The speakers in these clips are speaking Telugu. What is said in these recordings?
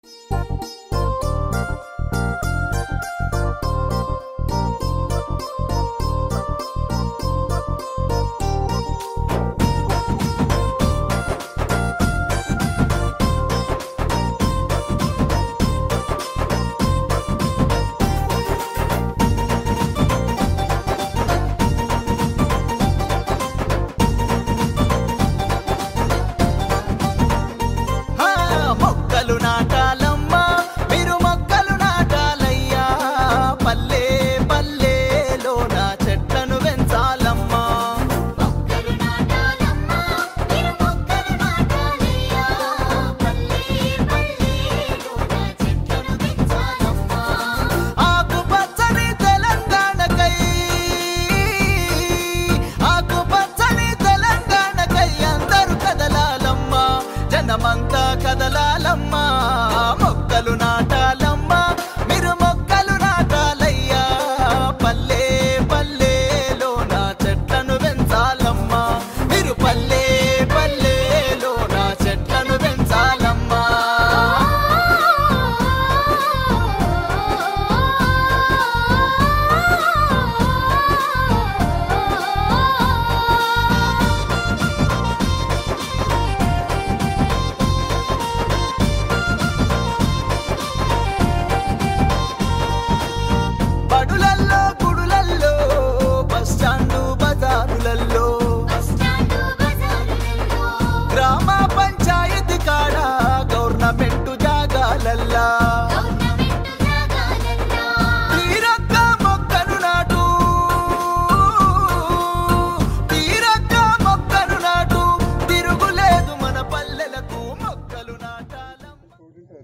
హా, మొక్కలు నాటాలమ్మా మీరు మొక్కలు నాటాలయ్యా పల్లె పల్లెలోన చెట్లను పెంచాలమ్మా మొక్కలు నాటాలమ్మా మీరు మొక్కలు నాటాలయ్యా పల్లె పల్లెలోన చెట్లను పెంచాలమ్మా ఆకుపచ్చని తెలంగాణకై ఆకుపచ్చని తెలంగాణకై అందరూ కదలాలమ్మా జనమంతా కదలాలమ్మా మొక్కలు నాటాలమ్మా మీరు మొక్కలు నాటాలయ్యా పల్లె పల్లెలోన చెట్లను పెంచాలమ్మా మీరు పల్లె పల్లెలోన చెట్లను పెంచాలమ్మా బడులల్లో గుడులల్లో బస్ స్టాండు బజారులల్లో బస్టాండు బజారులలో గ్రామ పంచాయతీ కాడ గవర్నమెంట్ జాగాలల్లా గవర్నమెంట్ జాగాలల్లో తీరొక్క మొక్కను నాటు తీరొక్క మొక్కను నాటు తిరుగులేదు మన పల్లెలకు మొక్కలు నాటాలమ్మా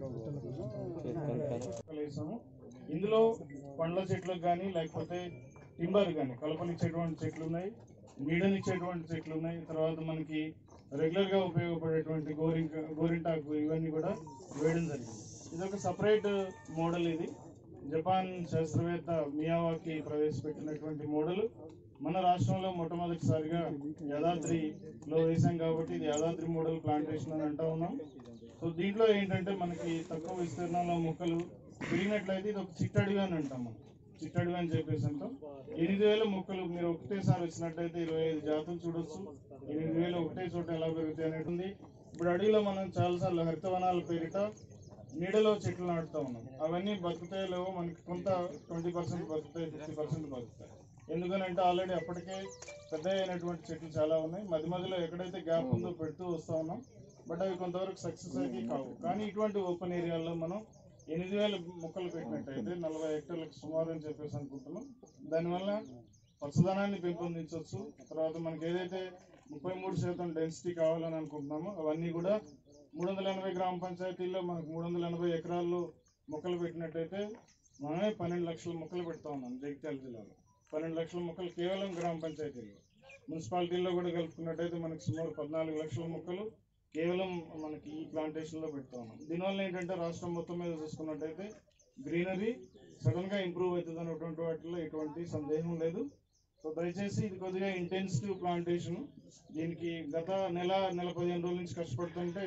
వేసాము ఇందులో పండ్ల చెట్లు కానీ లేకపోతే టింబర్ కానీ కలపనిచ్చేటువంటి చెట్లు ఉన్నాయి నీడనిచ్చేటువంటి చెట్లు ఉన్నాయి తర్వాత మనకి రెగ్యులర్ గా ఉపయోగపడేటువంటి గోరింక గోరింటాకు ఇవన్నీ కూడా వేయడం జరిగింది ఇది ఒక సపరేట్ మోడల్ ఇది జపాన్ శాస్త్రవేత్త మియావాకి ప్రవేశపెట్టినటువంటి మోడల్ మన రాష్ట్రంలో మొట్టమొదటిసారిగా యాదాద్రిలో వేసాం కాబట్టి ఇది యాదాద్రి మోడల్ ప్లాంటేషన్ అని అంటా ఉన్నాం సో దీంట్లో ఏంటంటే మనకి తక్కువ విస్తీర్ణంలో మొక్కలు పెరిగినట్లయితే ఇది ఒక చిట్టడివి అని అంటాం మనం చిట్టడివి అని చెప్పేసి అంటాం ఎనిమిది వేల మొక్కలు మీరు ఒకటేసారి వచ్చినట్టయితే ఇరవై ఐదు జాతులు చూడొచ్చు ఎనిమిది వేలు ఒకటే చోట ఎలా పెరుగుతాయి అనేది ఉంది ఇప్పుడు అడవిలో మనం చాలాసార్లు హరితవనాల పేరిట నీడలో చెట్లు నాటుతా ఉన్నాం అవన్నీ బతుకుతాయో లేవో మనకి కొంత ట్వంటీ పర్సెంట్ బతుకుతాయి ఫిఫ్టీ పర్సెంట్ బతుకుతాయి ఎందుకనంటే ఆల్రెడీ అప్పటికే పెద్ద అయినటువంటి చెట్లు చాలా ఉన్నాయి మధ్య మధ్యలో ఎక్కడైతే గ్యాప్ ఉందో పెడుతూ వస్తా ఉన్నాం బట్ అవి కొంతవరకు సక్సెస్ అయితే కావు కానీ ఇటువంటి ఓపెన్ ఏరియాల్లో మనం ఎనిమిది వేల మొక్కలు పెట్టినట్టయితే నలభై హెక్టర్లకు సుమారు అని చెప్పేసి అనుకుంటున్నాం దానివల్ల పచ్చదనాన్ని పెంపొందించవచ్చు తర్వాత మనకి ఏదైతే ముప్పై మూడు శాతం డెన్సిటీ కావాలని అనుకుంటున్నామో అవన్నీ కూడా మూడు వందల ఎనభై గ్రామ పంచాయతీల్లో మనకు మూడు వందల ఎనభై ఎకరాల్లో మొక్కలు పెట్టినట్టయితే మనమే పన్నెండు లక్షల మొక్కలు పెడతా ఉన్నాం జగిత్యాల జిల్లాలో పన్నెండు లక్షల మొక్కలు కేవలం గ్రామ పంచాయతీల్లో మున్సిపాలిటీల్లో కూడా కలుపుకున్నట్టయితే మనకి సుమారు పద్నాలుగు లక్షల మొక్కలు కేవలం మనకి ఈ ప్లాంటేషన్లో పెడతా ఉన్నాం దీనివల్ల ఏంటంటే రాష్ట్రం మొత్తం మీద చూసుకున్నట్టయితే గ్రీనరీ సడన్గా ఇంప్రూవ్ అవుతుంది అనేటువంటి వాటిలో ఎటువంటి సందేహం లేదు సో దయచేసి ఇది కొద్దిగా ఇంటెన్సివ్ ప్లాంటేషన్ దీనికి గత నెల నెల పదిహేను రోజుల నుంచి కష్టపడుతుంటే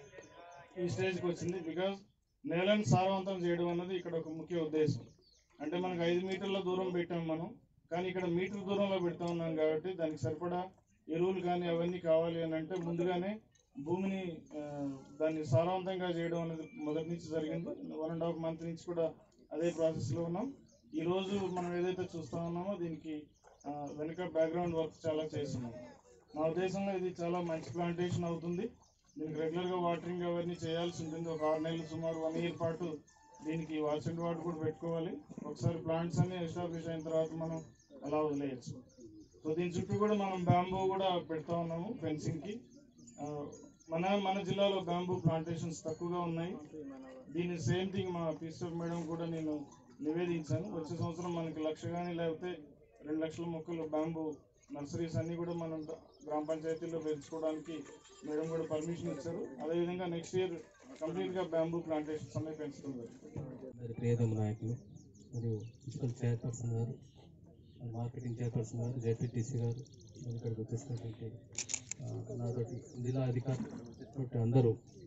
ఈ స్టేజ్కి వచ్చింది బికాజ్ నేలను సారవంతం చేయడం అన్నది ఇక్కడ ఒక ముఖ్య ఉద్దేశం అంటే మనకు ఐదు మీటర్ల దూరం పెట్టాం మనం కానీ ఇక్కడ మీటర్ దూరంలో పెడతా ఉన్నాం కాబట్టి దానికి సరిపడా ఎరువులు కానీ అవన్నీ కావాలి అని అంటే ముందుగానే భూమిని ఆ, దాన్ని సారవంతంగా చేయడం అనేది మొదటి నుంచి జరిగింది వన్ అండ్ హాఫ్ మంత్ నుంచి కూడా అదే ప్రాసెస్లో ఉన్నాం ఈ రోజు మనం ఏదైతే చూస్తా ఉన్నామో దీనికి ఆ, వెనుక బ్యాక్గ్రౌండ్ వర్క్ చాలా చేస్తున్నాం నా ఉద్దేశంలో ఇది చాలా మంచి ప్లాంటేషన్ అవుతుంది దీనికి రెగ్యులర్గా వాటరింగ్ అవన్నీ చేయాల్సి ఉంటుంది ఒక ఆరు నెలలు సుమారు వన్ ఇయర్ పాటు దీనికి వాచ్ అండ్ వాటర్ కూడా పెట్టుకోవాలి ఒకసారి ప్లాంట్స్ అన్ని ఎస్టాబ్లిష్ అయిన తర్వాత మనం అలా వదిలేయచ్చు సో దీని చుట్టూ కూడా మనం బ్యాంబూ కూడా పెడతా ఉన్నాము ఫెన్సింగ్కి ఆ, మన మన జిల్లాలో బ్యాంబూ ప్లాంటేషన్స్ తక్కువగా ఉన్నాయి దీని సేమ్ థింగ్ మా పీసర్ మేడం కూడా నేను నివేదించాను వచ్చే సంవత్సరం మనకి లక్ష కానీ లేకపోతే రెండు లక్షల మొక్కలు బ్యాంబూ నర్సరీస్ అన్ని కూడా మనం ద- గ్రామ పంచాయతీలో పెంచుకోవడానికి మేడం కూడా పర్మిషన్ ఇచ్చారు అదేవిధంగా నెక్స్ట్ ఇయర్ కంప్లీట్గా బ్యాంబూ ప్లాంటేషన్స్ అన్ని పెంచడం జరుగుతుంది మరి ప్రియతమ నాయకులు మరియు మున్సిపల్ చైర్పర్సన్ గారు మార్కెటింగ్ చైర్పర్సన్ గారు జెడ్పీటీసీ గారు ఇక్కడికి వచ్చేసినటువంటి ఆ, నాతోటి జిల్లా అధికారులు వచ్చేసినటువంటి అందరూ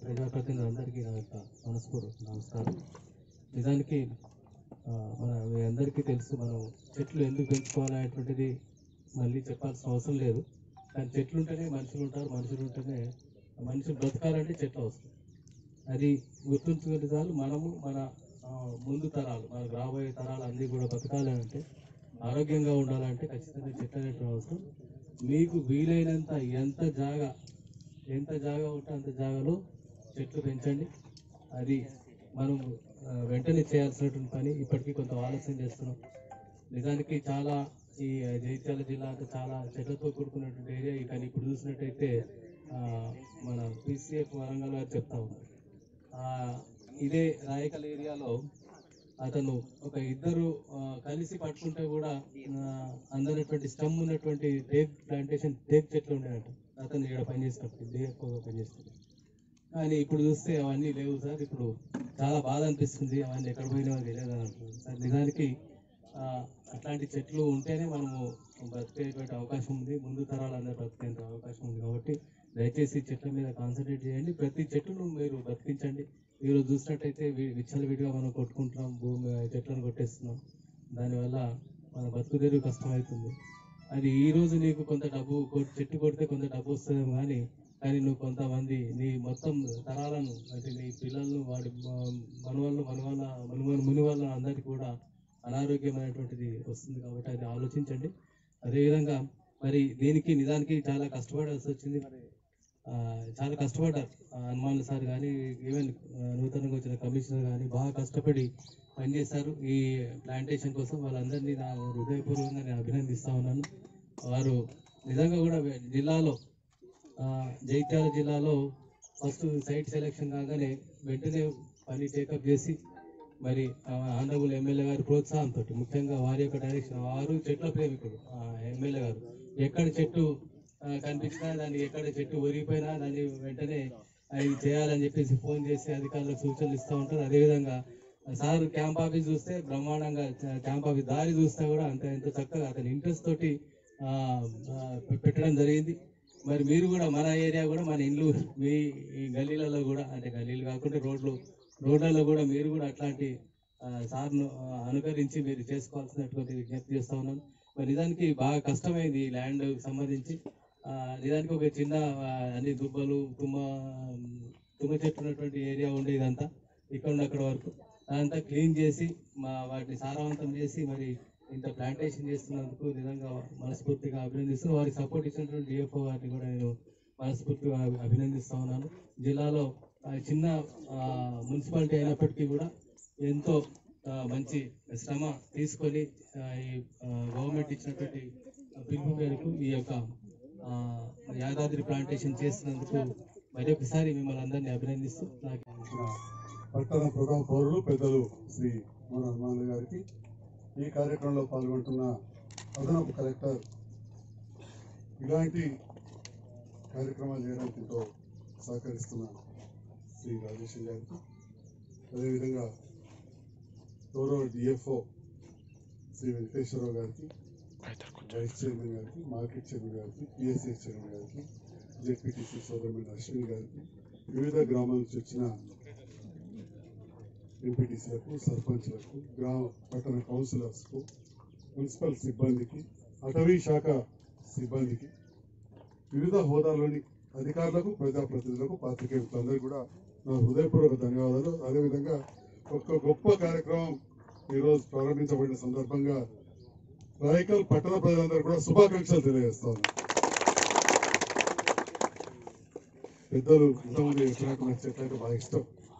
ప్రజాప్రతినిధులందరికీ నా యొక్క మనస్ఫూర్వక నమస్కారం నిజానికి ఆ, మన మీ అందరికీ తెలుసు మనం చెట్లు ఎందుకు పెంచుకోవాలనేటువంటిది మళ్ళీ చెప్పాల్సిన అవసరం లేదు కానీ చెట్లు ఉంటేనే మనుషులు ఉంటారు మనుషులు ఉంటేనే మనుషులు బ్రతకాలంటే చెట్లు అవసరం అది గుర్తుంచుకునే చాలు మనము మన ఆ, ముందు తరాలు మన రాబోయే తరాలు అన్నీ కూడా బతకాలి అంటే ఆరోగ్యంగా ఉండాలంటే ఖచ్చితంగా చెట్లు అనేటువంటి అవసరం మీకు వీలైనంత ఎంత జాగా ఎంత జాగా ఉంటే అంత జాగాలో చెట్లు పెంచండి అది మనం ఆ, వెంటనే చేయాల్సినటువంటి పని ఇప్పటికీ కొంత ఆలస్యం చేస్తున్నాం నిజానికి చాలా ఈ జగిత్యాల జిల్లా అంటే చాలా చెట్లతో కూడుకున్నటువంటి ఏరియా కానీ ఇప్పుడు చూసినట్టయితే ఆ, మన పీసీఎఫ్ వరంగల్ గారు చెప్తా ఉన్నారు ఆ, ఇదే రాయకల్ ఏరియాలో అతను ఒక ఇద్దరు ఆ, కలిసి పట్టుకుంటే కూడా ఆ, అందనటువంటి స్టమ్ ఉన్నటువంటి టేక్ ప్లాంటేషన్ టేక్ చెట్లు ఉండేనట అతను ఇక్కడ పనిచేసినప్పుడు డే ఎక్కువగా పనిచేస్తుంది కానీ ఇప్పుడు చూస్తే అవన్నీ లేవు సార్ ఇప్పుడు చాలా బాధ అనిపిస్తుంది అవన్నీ ఎక్కడ పోయినా తెలియదు అని అంటున్నారు సార్ నిజానికి ఆ, అట్లాంటి చెట్లు ఉంటేనే మనము బతికేటువంటి అవకాశం ఉంది ముందు తరాలు అందరూ బతికేంత అవకాశం ఉంది కాబట్టి దయచేసి చెట్ల మీద కాన్సన్ట్రేట్ చేయండి ప్రతి చెట్టును మీరు బతికించండి ఈరోజు చూసినట్టయితే వి- విచ్చలవిడిగా మనం కొట్టుకుంటున్నాం భూమి చెట్లను కొట్టేస్తున్నాం దానివల్ల మన బతుకు తెరువు కష్టమవుతుంది అది ఈ రోజు నీకు కొంత డబ్బు కొ- చెట్టు కొడితే కొంత డబ్బు వస్తుందేమో కానీ కానీ నువ్వు కొంతమంది నీ మొత్తం తరాలను అంటే నీ పిల్లలను వాడి మ- మనవాళ్ళు మనవాళ్ళ మనుమల ముని వాళ్ళ అందరికీ కూడా అనారోగ్యమైనటువంటిది వస్తుంది కాబట్టి అది ఆలోచించండి అదేవిధంగా మరి దీనికి నిజానికి చాలా కష్టపడాల్సి వచ్చింది మరి ఆ, చాలా కష్టపడ్డారు ఆ, హనుమాన్ సార్ కానీ ఈవెన్ ఆ, నూతనంగా వచ్చిన కమిషనర్ కానీ బాగా కష్టపడి పనిచేశారు ఈ ప్లాంటేషన్ కోసం వాళ్ళందరినీ నా హృదయపూర్వకంగా నేను అభినందిస్తా ఉన్నాను వారు నిజంగా కూడా వే- జిల్లాలో ఆ, జగిత్యాల జిల్లాలో ఫస్ట్ సైట్ సెలెక్షన్ కాగానే వెంటనే పని టేకప్ చేసి మరి ఆనరబుల్ ఎమ్మెల్యే గారి ప్రోత్సాహంతో ముఖ్యంగా వారి యొక్క డైరెక్షన్ వారు చెట్ల ప్రేమికుడు ఆ, ఎమ్మెల్యే గారు ఎక్కడ చెట్టు ఆ, కనిపించినా దాన్ని ఎక్కడ చెట్టు ఒరిగిపోయినా దాన్ని వెంటనే అది చేయాలని చెప్పేసి ఫోన్ చేసి అధికారులకు సూచనలు ఇస్తూ ఉంటారు అదేవిధంగా సార్ క్యాంప్ ఆఫీస్ చూస్తే బ్రహ్మాండంగా చ- క్యాంప్ ఆఫీస్ దారి చూస్తే కూడా అంత ఎంత చక్కగా అతని ఇంట్రెస్ట్ తోటి ఆ, ఆ, పె- పెట్టడం జరిగింది మరి మీరు కూడా మన ఏరియా కూడా మన ఇండ్లు మీ ఈ గల్లీలలో కూడా అంటే గల్లీలు కాకుండా రోడ్లు రోడ్లలో కూడా మీరు కూడా అట్లాంటి ఆ, సార్ను ఆ, అనుకరించి మీరు చేసుకోవాల్సినటువంటి విజ్ఞప్తి చేస్తా ఉన్నాను మరి నిజానికి బాగా కష్టమైంది ఈ ల్యాండ్ సంబంధించి ఆ, నిజానికి ఒక చిన్న ఆ, అన్ని దుబ్బలు తుమ్మ తుమ్మ చెట్టు ఉన్నటువంటి ఏరియా ఉండే ఇదంతా ఇక్కడ నుండి అక్కడ వరకు అదంతా క్లీన్ చేసి మా వాటిని సారవంతం చేసి మరి ఇంత ప్లాంటేషన్ చేస్తున్నందుకు నిజంగా మనస్ఫూర్తిగా అభినందిస్తూ వారికి సపోర్ట్ ఇచ్చినటువంటి డిఎఫ్ఓ గారిని కూడా నేను మనస్ఫూర్తిగా అభి- అభినందిస్తా ఉన్నాను జిల్లాలో ఆ, చిన్న ఆ, మున్సిపాలిటీ అయినప్పటికీ కూడా ఎంతో ఆ, మంచి శ్రమ తీసుకొని ఆ, ఈ ఆ, గవర్నమెంట్ ఇచ్చినటువంటి పిలుపు మేరకు ఈ యొక్క ఆ, యాదాద్రి ప్లాంటేషన్ చేసినందుకు మరి ఒకసారి మిమ్మల్ని అందరినీ అభినందిస్తూ నాకు ఇచ్చిన పట్టణ ప్రథమ పౌరులు పెద్దలు శ్రీ మన హనుమాన్ గారికి ఈ కార్యక్రమంలో పాల్గొంటున్న అదనపు కలెక్టర్ ఇలాంటి కార్యక్రమాలు చేయడానికి ఎంతో సహకరిస్తున్న శ్రీ రాజేశ్వర్ గారికి అదేవిధంగా గౌరవ డిఎఫ్ఓ శ్రీ వెంకటేశ్వరరావు గారికి వైస్ చైర్మన్ గారికి మార్కెట్ చైర్మన్ గారికి పిఎస్ఏ చైర్మన్ గారికి జెడ్పీటీసీ సోదరుడు అశ్విని గారికి వివిధ గ్రామాల నుంచి వచ్చిన ఎంపీటీసీలకు సర్పంచ్లకు గ్రామ పట్టణ కౌన్సిలర్స్కు మున్సిపల్ సిబ్బందికి అటవీ శాఖ సిబ్బందికి వివిధ హోదాలోని అధికారులకు ప్రజాప్రతినిధులకు పాత్రికేయులందరూ కూడా నా హృదయపూర్వక ధన్యవాదాలు అదేవిధంగా ఒక గొప్ప కార్యక్రమం ఈరోజు ప్రారంభించబడిన సందర్భంగా రాయకల్ పట్టణ ప్రజలందరూ కూడా శుభాకాంక్షలు తెలియజేస్తాను పెద్దలు ఇంతమంది చెప్పినట్టు నాకు చెట్లంటే బాగా ఇష్టం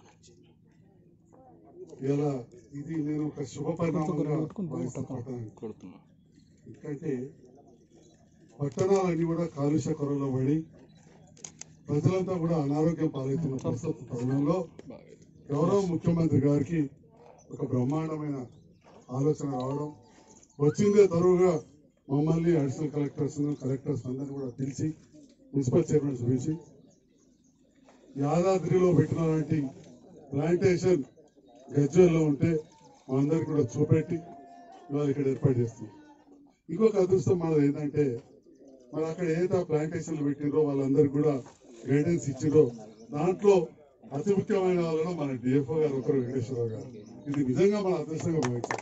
ఇలా ఇది నేను ఒక శుభ పరిణామంగా భావిస్తాను పట్టణానికి. ఎందుకంటే పట్టణాలన్నీ కూడా కాలుష్య కొరలో పడి ప్రజలంతా కూడా అనారోగ్యం పాలవుతున్న ప్రస్తుత తరుణంలో గౌరవ ముఖ్యమంత్రి గారికి ఒక బ్రహ్మాండమైన ఆలోచన రావడం వచ్చిందే తరువుగా మమ్మల్ని అడిషనల్ కలెక్టర్స్ కలెక్టర్స్ అందరినీ కూడా పిలిచి మున్సిపల్ చైర్మన్స్ పిలిచి యాదాద్రిలో పెట్టినలాంటి ప్లాంటేషన్ గజ్వల్లో ఉంటే మా అందరికి కూడా చూపెట్టి ఇవాళ ఇక్కడ ఏర్పాటు చేస్తున్నాం ఇంకొక అదృష్టం మనది ఏంటంటే మరి అక్కడ ఏదైతే ప్లాంటేషన్లు పెట్టినరో వాళ్ళందరికీ కూడా గైడెన్స్ ఇచ్చిండ్రో దాంట్లో అతి ముఖ్యమైన వాళ్ళలో మన డిఎఫ్ఓ గారు ఒకరు వెంకటేశ్వరరావు గారు ఇది నిజంగా మన అదృష్టంగా భావించాలి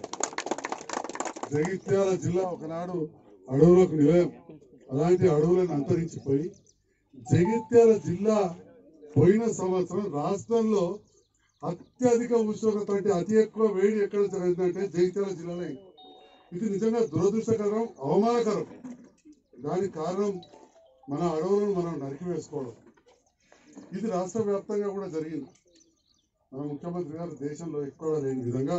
జగిత్యాల జిల్లా ఒకనాడు అడవులకు నిలయం అలాంటి అడవులను అంతరించిపోయి జగిత్యాల జిల్లా పోయిన సంవత్సరం రాష్ట్రంలో అత్యధిక ఉష్ణోగ్రత అంటే అతి ఎక్కువ వేడి ఎక్కడ జరిగిందంటే జగిత్యాల జిల్లాలో అయింది. ఇది నిజంగా దురదృష్టకరం అవమానకరం దానికి కారణం మన అడవులను మనం నరికివేసుకోవడం ఇది రాష్ట్ర వ్యాప్తంగా కూడా జరిగింది మన ముఖ్యమంత్రి గారు దేశంలో ఎక్కడ లేని విధంగా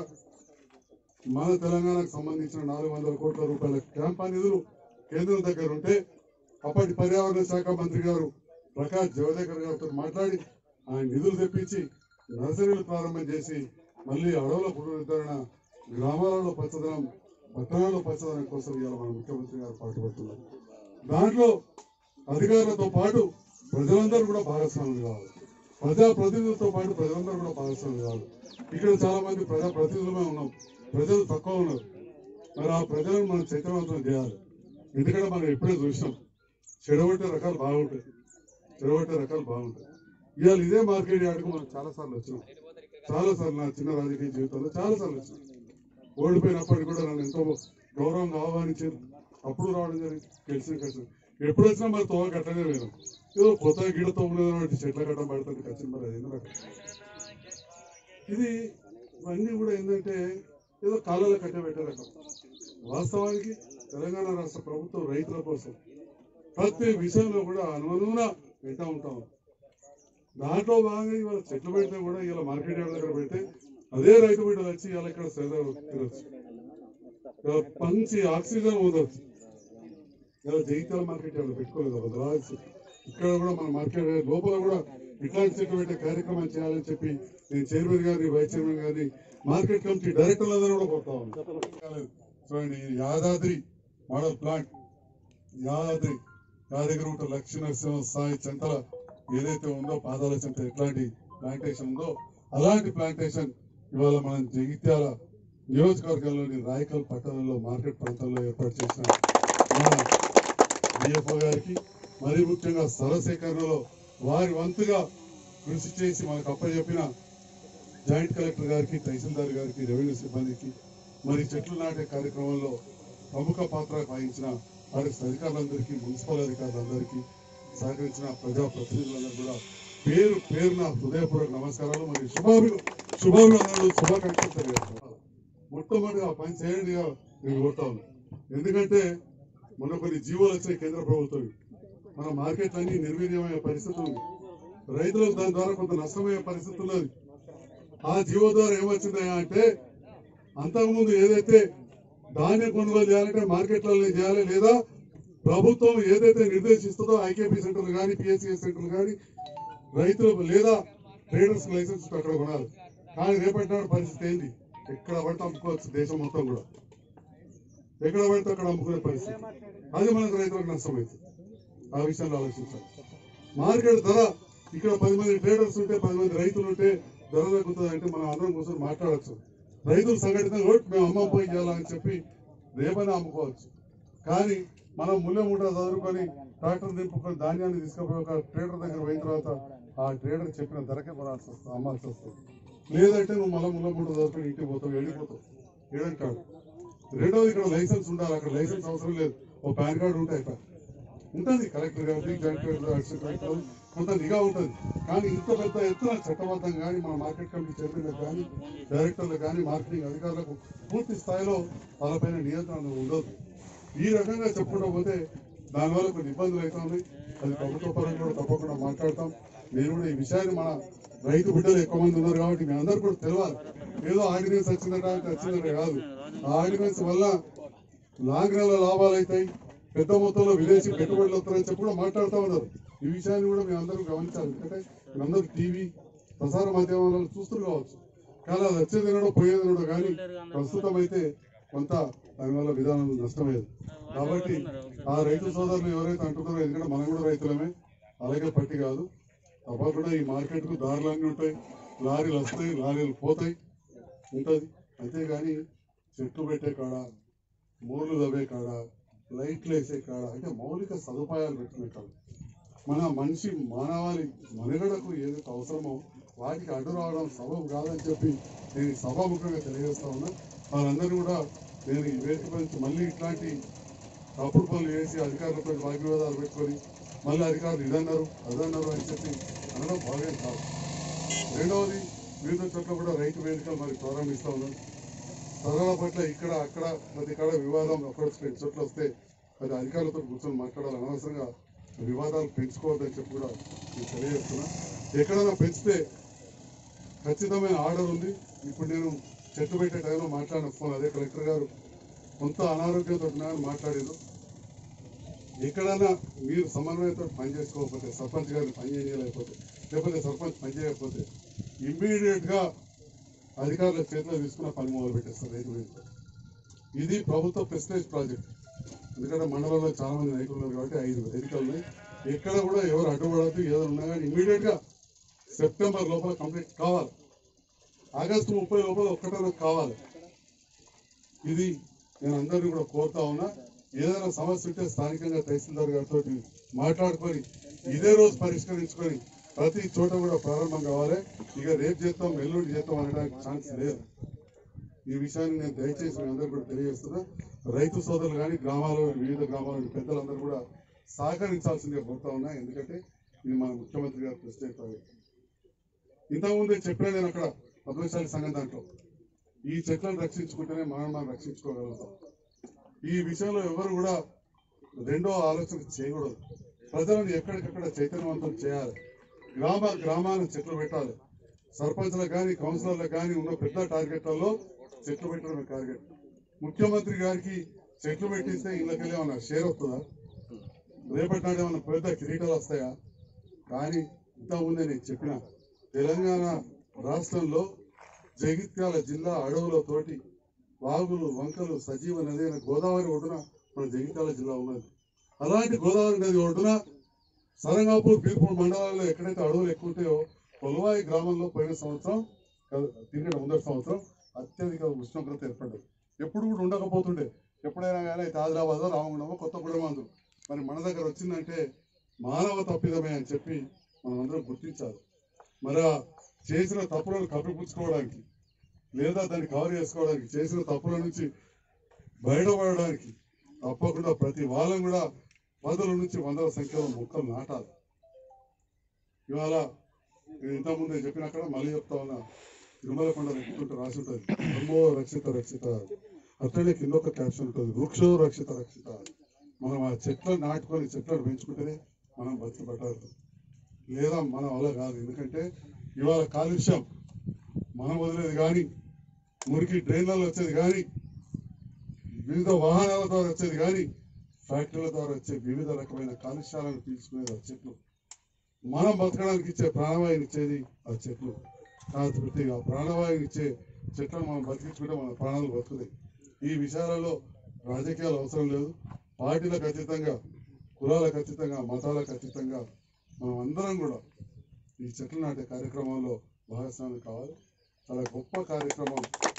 మన తెలంగాణకు సంబంధించిన నాలుగు వందల కోట్ల రూపాయల క్యాంపా నిధులు కేంద్రం దగ్గర ఉంటే అప్పటి పర్యావరణ శాఖ మంత్రి గారు ప్రకాష్ జవదేకర్ గారితో మాట్లాడి ఆయన నిధులు తెప్పించి నర్సరీలు ప్రారంభం చేసి మళ్ళీ అడవుల పునరుద్ధరణ గ్రామాలలో పచ్చదనం పట్టణాల్లో పచ్చదనం కోసం ఇవాళ మన ముఖ్యమంత్రి గారు పాటుపడుతున్నారు దాంట్లో అధికారులతో పాటు ప్రజలందరూ కూడా భాగస్వాములు కావాలి ప్రజా ప్రతినిధులతో పాటు ప్రజలందరూ కూడా భాగస్వాములు కావాలి ఇక్కడ చాలా మంది ప్రజా ప్రతినిధులమే ఉన్నాం ప్రజలు తక్కువ ఉన్నారు మరి ఆ ప్రజలను మనం చైతన్యవంతం చేయాలి ఎందుకంటే మనం ఎప్పుడే చూసినాం చెడగొట్టే రకాలు బాగుంటాయి చెడగొట్టే రకాలు బాగుంటాయి ఇవాళ ఇదే మార్కెట్ యార్డ్కు మనం చాలా సార్లు వచ్చినాం చాలా సార్లు నా చిన్న రాజకీయ జీవితంలో చాలా సార్లు వచ్చినాం ఓడిపోయినప్పటికీ కూడా నన్ను ఎంతో గౌరవంగా ఆహ్వానించారు అప్పుడు రావడం జరిగింది గెలిచిన కష్టం ఎప్పుడు వచ్చినా మరి తోవ కట్టనే వేరు ఏదో కొత్త గిడతో ఉండేటువంటి చెట్ల కట్టం పడుతుంది ఖచ్చితంగా మరి అది ఎందుకు ఇది ఇవన్నీ కూడా ఏంటంటే ఏదో కాలాల కట్టే పెట్టే రకం వాస్తవానికి తెలంగాణ రాష్ట్ర ప్రభుత్వం రైతుల కోసం ప్రతి విషయంలో కూడా అనుమనున వింటా ఉంటాం దాంట్లో భాగంగా ఇవాళ చెట్లు పెడితే కూడా ఇలా మార్కెట్ యార్డ్ దగ్గర పెడితే అదే రైతు బిడ్డలు వచ్చి ఇవాళ ఇక్కడ సేద తినొచ్చు ఇలా మంచి ఆక్సిజన్ పొందవచ్చు ఇలా జగిత్యాల మార్కెట్ యార్డ్ పెట్టుకోలేదు ఒక రాజు ఇక్కడ కూడా మన మార్కెట్ యార్డ్ లోపల కూడా ఇట్లాంటి చెట్లు పెట్టే కార్యక్రమం చేయాలని చెప్పి నేను చైర్మన్ గారిని వైస్ చైర్మన్ గారిని మార్కెట్ కమిటీ డైరెక్టర్లందరూ కూడా కొడతా ఉన్నాను చూడండి ఇది యాదాద్రి మోడల్ ప్లాంట్ యాదాద్రి యాదగిరి ఉంటే లక్ష్మీ నరసింహ సాయి చెంతల ఏదైతే ఉందో పాదాల చెంత ఎట్లాంటి ప్లాంటేషన్ ఉందో అలాంటి ప్లాంటేషన్ ఇవాళ మనం జగిత్యాల నియోజకవర్గంలోని రాయకల్ పట్టణంలో మార్కెట్ ప్రాంతంలో ఏర్పాటు చేసిన మన డిఎఫ్ఓ గారికి మరి ముఖ్యంగా స్థల సేకరణలో వారి వంతుగా కృషి చేసి మనకు అప్పచెప్పిన జాయింట్ కలెక్టర్ గారికి తహసీల్దార్ గారికి రెవెన్యూ సిబ్బందికి మరి చెట్లు నాటే కార్యక్రమంలో ప్రముఖ పాత్ర వహించిన ఫారెస్ట్ అధికారులందరికీ మున్సిపల్ అధికారులందరికీ సహకరించిన ప్రజా ప్రతినిధులందరూ కూడా పేరు పేరున హృదయపూర్వక నమస్కారాలు మరియు శుభాభి శుభాభినందనలు శుభాకాంక్షలు తెలియజేస్తున్నాను మొట్టమొదటిగా ఆ పని చేయండిగా నేను కోరుతాను ఎందుకంటే మొన్న కొన్ని జీవోలు వచ్చినాయి కేంద్ర ప్రభుత్వం మన మార్కెట్లన్నీ నిర్వీర్యమయ్యే పరిస్థితి ఉంది రైతులకు దాని ద్వారా కొంత నష్టమయ్యే పరిస్థితి ఉన్నది ఆ జీవో ద్వారా ఏమొచ్చిందయ్యా అంటే అంతకుముందు ఏదైతే ధాన్యం కొనుగోలు చేయాలంటే మార్కెట్లలో చేయాలి లేదా ప్రభుత్వం ఏదైతే నిర్దేశిస్తుందో ఐకేపీ సెంటర్లు కానీ పిఎస్సిఎస్ సెంటర్లు కానీ రైతులకు లేదా ట్రేడర్స్ లైసెన్స్ అక్కడ కొనాలి కానీ రేపటి నాడు పరిస్థితి ఏంటి ఎక్కడ పడితే అమ్ముకోవచ్చు దేశం మొత్తం కూడా ఎక్కడ పడితే అక్కడ అమ్ముకునే పరిస్థితి అది మనకు రైతులకు నష్టమైంది ఆ విషయంలో ఆలోచించాలి మార్కెట్ ధర ఇక్కడ పది మంది ట్రేడర్స్ ఉంటే పది మంది రైతులు ఉంటే ధర తగ్గుతుంది అంటే మనం అందరం కూర్చొని మాట్లాడచ్చు రైతులు సంఘటితంగా "ఓట్ మేము అమ్మ పోయి చేయాలని చెప్పి రేపనే అమ్ముకోవచ్చు కానీ మనం ముళ్ళ మూట చదువుకొని ట్రాక్టర్ దింపుకొని ధాన్యాన్ని తీసుకుపోయి ఒక ట్రేడర్ దగ్గర పోయిన తర్వాత ఆ ట్రేడర్ చెప్పిన ధరకే కొనాల్సి వస్తుంది అమ్మాల్సి వస్తుంది లేదంటే నువ్వు మళ్ళీ ముళ్ళ మూట చదువుకొని ఇంటికి పోతావు వెళ్ళిపోతావు ఏడంటాడు రెండోది ఇక్కడ లైసెన్స్ ఉండాలి అక్కడ లైసెన్స్ అవసరం లేదు ఓ పాన్ కార్డు ఉంటే అయిపోయి ఉంటుంది కలెక్టర్ గారికి జాయింట్ కలెక్టర్ అసిస్టెంట్ కలెక్టర్ కొంత నిఘా ఉంటుంది కానీ ఇంత పెద్ద ఎత్తున చట్టబద్ధం కానీ మన మార్కెట్ కమిటీ చైర్మన్లకు కానీ డైరెక్టర్లకు కానీ మార్కెటింగ్ అధికారులకు పూర్తి స్థాయిలో వాళ్ళపైన నియంత్రణ ఉండదు ఈ రకంగా చెప్పుకుంటూ పోతే దానివల్ల కొన్ని ఇబ్బందులు అయితే ఉన్నాయి అది ప్రభుత్వ పరంగా కూడా తప్పకుండా మాట్లాడతాం నేను కూడా ఈ విషయాన్ని మన రైతు బిడ్డలు ఎక్కువ మంది ఉన్నారు కాబట్టి మీ అందరు కూడా తెలియాలి ఏదో ఆర్డినెన్స్ వచ్చిందట అంటే వచ్చిందట కాదు ఆ ఆర్డినెన్స్ వల్ల లాంగ్ రన్ లో లాభాలు అవుతాయి పెద్ద మొత్తంలో విదేశీ పెట్టుబడులు వస్తారని చెప్పి కూడా మాట్లాడుతూ ఉన్నారు ఈ విషయాన్ని కూడా మేము అందరం గమనించాలి ఎందుకంటే మీరందరూ టీవీ ప్రసార మాధ్యమాలలో చూస్తున్నారు కావచ్చు కానీ అది వచ్చేది తినడో పోయేది తినడో కానీ ప్రస్తుతం అయితే కొంత దానివల్ల విధానం నష్టమయ్యేది కాబట్టి ఆ రైతు సోదరులు ఎవరైతే అంటున్నారో ఎందుకంటే మనం కూడా రైతులమే అలాగే పట్టి కాదు తప్పకుండా ఈ మార్కెట్ కు దారులన్నీ ఉంటాయి లారీలు వస్తాయి లారీలు పోతాయి ఉంటది అంతేగాని చెట్లు పెట్టే కాడ మూర్లు తవ్వే కాడ లైట్లు వేసే కాడ అంటే మౌలిక సదుపాయాలు పెట్టుకునే కాడ మన మనిషి మానవాళి మనుగడకు ఏదైతే అవసరమో వాటికి అడ్డు రావడం సబబు కాదని చెప్పి నేను ఈ సభాముఖంగా తెలియజేస్తా ఉన్నా వాళ్ళందరూ కూడా నేను ఈ వేదిక నుంచి మళ్ళీ ఇట్లాంటి తప్పుడు పనులు చేసి అధికారులతో వాగ్వివాదాలు పెట్టుకొని మళ్ళీ అధికారులు ఇదన్నారు అదన్నారు అని చెప్పి అనడం భావ్యం కాదు రెండవది వివిధ చోట్ల కూడా రైతు వేదికలు మరి ప్రారంభిస్తా ఉన్నాం ధరల పట్ల ఇక్కడ అక్కడ ప్రతి కాడ వివాదం అక్కడ రెండు చోట్ల వస్తే అది అధికారులతో కూర్చొని మాట్లాడాలి అనవసరంగా వివాదాలు పెంచుకోవద్దని చెప్పి కూడా నేను తెలియజేస్తున్నా ఎక్కడైనా పెంచితే ఖచ్చితమైన ఆర్డర్ ఉంది ఇప్పుడు నేను చెట్టు పెట్టే టైంలో మాట్లాడిన ఫోన్ అదే కలెక్టర్ గారు కొంత అనారోగ్యంతో ఉన్నాయని మాట్లాడారు ఎక్కడైనా మీరు సమన్వయంతో పని చేసుకోకపోతే సర్పంచ్ గారిని పని చేయలేకపోతే లేకపోతే సర్పంచ్ పని చేయకపోతే ఇమ్మీడియట్ గా అధికారుల చేతిలో తీసుకున్న పని మొదలు పెట్టేస్తారు రైతు వేదిక ఇది ప్రభుత్వ ప్రెస్టేజ్ ప్రాజెక్ట్ ఎందుకంటే మండలంలో చాలా మంది రైతులు ఉన్నారు కాబట్టి ఐదు వేదికలు ఉన్నాయి ఎక్కడ కూడా ఎవరు అడ్డుపడద్దు ఏదో ఉన్నా కానీ ఇమ్మీడియట్ గా సెప్టెంబర్ లోపల కంప్లీట్ కావాలి ఆగస్టు ముప్పై లోపల ఒక్కటో కావాలి ఇది నేను అందరినీ కూడా కోరుతా ఉన్నా ఏదైనా సమస్య ఉంటే స్థానికంగా తహసీల్దార్ గారితో మాట్లాడుకొని ఇదే రోజు పరిష్కరించుకొని ప్రతి చోట కూడా ప్రారంభం కావాలి ఇక రేపు చేస్తాం ఎల్లుండి చేస్తాం అనడానికి ఛాన్స్ లేదు ఈ విషయాన్ని నేను దయచేసి మీ అందరూ కూడా తెలియజేస్తున్నా రైతు సోదరులు కానీ గ్రామాల వివిధ గ్రామాల పెద్దలందరూ కూడా సహకరించాల్సిందిగా కోరుతా ఉన్నా ఎందుకంటే ఇది మన ముఖ్యమంత్రి గారు ప్రెసిడెంట్ ప్రాజెక్ట్ ఇంతకుముందే చెప్పినా నేను అక్కడ పద్మశాలి సంఘం దాంట్లో ఈ చెట్లను రక్షించుకుంటేనే మనం మనం రక్షించుకోగలుగుతాం ఈ విషయంలో ఎవరు కూడా రెండో ఆలోచన చేయకూడదు ప్రజలను ఎక్కడికక్కడ చైతన్యవంతం చేయాలి గ్రామ గ్రామాలను చెట్లు పెట్టాలి సర్పంచ్లకు కానీ కౌన్సిలర్లకు కానీ ఉన్న పెద్ద టార్గెట్లలో చెట్లు పెట్టడమే టార్గెట్ ముఖ్యమంత్రి గారికి చెట్లు పెట్టిస్తే ఇళ్ళకెళ్ళి ఏమన్నా షేర్ వస్తుందా రేపటి నాడు ఏమన్నా పెద్ద కిరీటాలు వస్తాయా కానీ ఇంతకుముందే నేను చెప్పిన తెలంగాణ రాష్ట్రంలో జగిత్యాల జిల్లా అడవులతోటి వాగులు వంకలు సజీవ నది అయిన గోదావరి ఒడ్డున మన జగిత్యాల జిల్లా ఉన్నది అలాంటి గోదావరి నది ఒడ్డున సరంగాపూర్ బీర్పూర్ మండలాల్లో ఎక్కడైతే అడవులు ఎక్కువ ఉంటాయో కొలవాయి గ్రామంలో పోయిన సంవత్సరం కాదు, తిరిగిన ముందటి సంవత్సరం అత్యధిక ఉష్ణోగ్రత ఏర్పడ్డది ఎప్పుడు కూడా ఉండకపోతుండే ఎప్పుడైనా కానీ అయితే ఆదిలాబాద్ రామగుండమో కొత్తగూడెం అందు మరి మన దగ్గర వచ్చిందంటే మానవ తప్పిదమే అని చెప్పి మనం అందరం గుర్తించాలి మరి ఆ చేసిన తప్పులను కప్పిపుచ్చుకోవడానికి లేదా దాన్ని కవర్ చేసుకోవడానికి చేసిన తప్పుల నుంచి బయటపడడానికి తప్పకుండా ప్రతి వాళ్ళం కూడా వందల నుంచి వందల సంఖ్యలో మొక్కలు నాటాలి ఇవాళ నేను ఇంతకుముందే చెప్పినక్కడ మళ్ళీ చెప్తా ఉన్నా తిరుమల కొండ ఎక్కుతుంటే రాసి ఉంటుంది ధర్మో రక్షిత రక్షిత అట్లనే కింద ఒక క్యాప్షన్ ఉంటుంది వృక్షో రక్షిత రక్షిత మనం ఆ చెట్లను నాటుకొని చెట్లను పెంచుకుంటేనే మనం బతికి పట్టాలి లేదా మన వల్ల కాదు ఎందుకంటే ఇవాళ కాలుష్యం మనం వదిలేది కానీ మురికి డ్రైన్లలో వచ్చేది కానీ వివిధ వాహనాల ద్వారా వచ్చేది కానీ ఫ్యాక్టరీల ద్వారా వచ్చే వివిధ రకమైన కాలుష్యాలను పీల్చుకునేది ఆ చెట్లు మనం బతకడానికి ఇచ్చే ప్రాణవాయుని ఇచ్చేది ఆ చెట్లు కాబట్టి ఆ ప్రాణవాయుని ఇచ్చే చెట్లను మనం బతికించుకుంటే మన ప్రాణాలు బతుకుతాయి ఈ విషయాలలో రాజకీయాలు అవసరం లేదు పార్టీలకు అతీతంగా కులాలకు అతీతంగా మతాలకు అతీతంగా మనం అందరం కూడా ఈ చెట్లు నాటే కార్యక్రమంలో భాగస్వామి కావాలి చాలా గొప్ప కార్యక్రమం